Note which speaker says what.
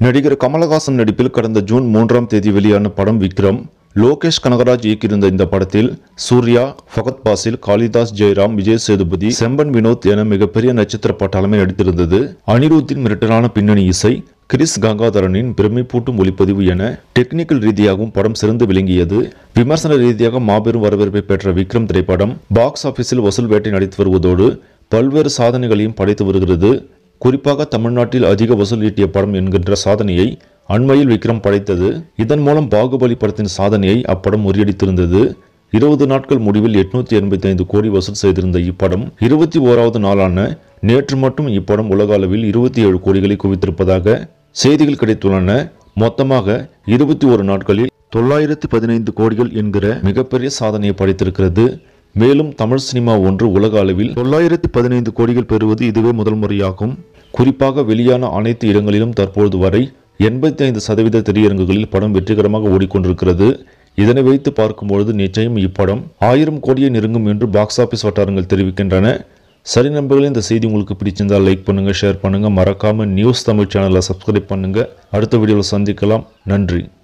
Speaker 1: நடிகர் கமலஹாசன் நடிப்பில் கடந்த ஜூன் மூன்றாம் தேதி வெளியான படம் விக்ரம் லோகேஷ் கனகராஜ் இயக்கியிருந்த இந்த படத்தில் சூர்யா ஃபகத் பாசில் காளிதாஸ் ஜெயராம் விஜய் சேதுபதி செம்பன் வினோத் என மிகப்பெரிய நட்சத்திர பட்டாளமே நடித்திருந்தது அனிருத்தின் மிரட்டலான பின்னணி இசை கிறிஸ் கங்காதரனின் பிரமிப்பூட்டும் ஒளிப்பதிவு என டெக்னிக்கல் ரீதியாகவும் படம் சிறந்து விளங்கியது விமர்சன ரீதியாக மாபெரும் வரவேற்பை பெற்ற விக்ரம் திரைப்படம் பாக்ஸ் ஆபீஸில் வசூல் வேட்டை நடித்து வருவதோடு பல்வேறு சாதனைகளையும் படைத்து வருகிறது குறிப்பாக தமிழ்நாட்டில் அதிக வசூல் ஈட்டிய படம் என்கின்ற சாதனையை அண்மையில் விக்ரம் படைத்தது இதன் மூலம் பாகுபலி படத்தின் சாதனையை அப்படம் முறியடித்திருந்தது இருபது நாட்கள் முடிவில் எட்நூத்தி எண்பத்தி ஐந்து கோடி வசூல் செய்திருந்த இப்படம் இருபத்தி ஓராவது நாளான நேற்று மட்டும் இப்படம் உலக அளவில் இருபத்தி ஏழு கோடிகளை குவித்திருப்பதாக செய்திகள் கிடைத்துள்ளன மொத்தமாக இருபத்தி ஒரு நாட்களில் தொள்ளாயிரத்தி பதினைந்து கோடிகள் என்கிற மிகப்பெரிய சாதனையை படைத்திருக்கிறது மேலும் தமிழ் சினிமா ஒன்று உலக அளவில் தொள்ளாயிரத்தி பதினைந்து கோடிகள் பெறுவது இதுவே முதல் முறையாகும் குறிப்பாக வெளியான அனைத்து இடங்களிலும் தற்பொழுது வரை எண்பத்தி ஐந்து சதவீத திரையரங்குகளில் படம் வெற்றிகரமாக ஓடிக்கொண்டிருக்கிறது இதனை வைத்து பார்க்கும்பொழுது நிச்சயம் இப்படம் ஆயிரம் கோடியை நெருங்கும் என்று பாக்ஸ் ஆபீஸ் வட்டாரங்கள் தெரிவிக்கின்றன சரி நண்பர்களே இந்த செய்தி உங்களுக்கு பிடிச்சிருந்தால் லைக் பண்ணுங்க ஷேர் பண்ணுங்க மறக்காம நியூஸ் தமிழ் சேனலை சப்ஸ்கிரைப் பண்ணுங்க அடுத்த வீடியோவில் சந்திக்கலாம் நன்றி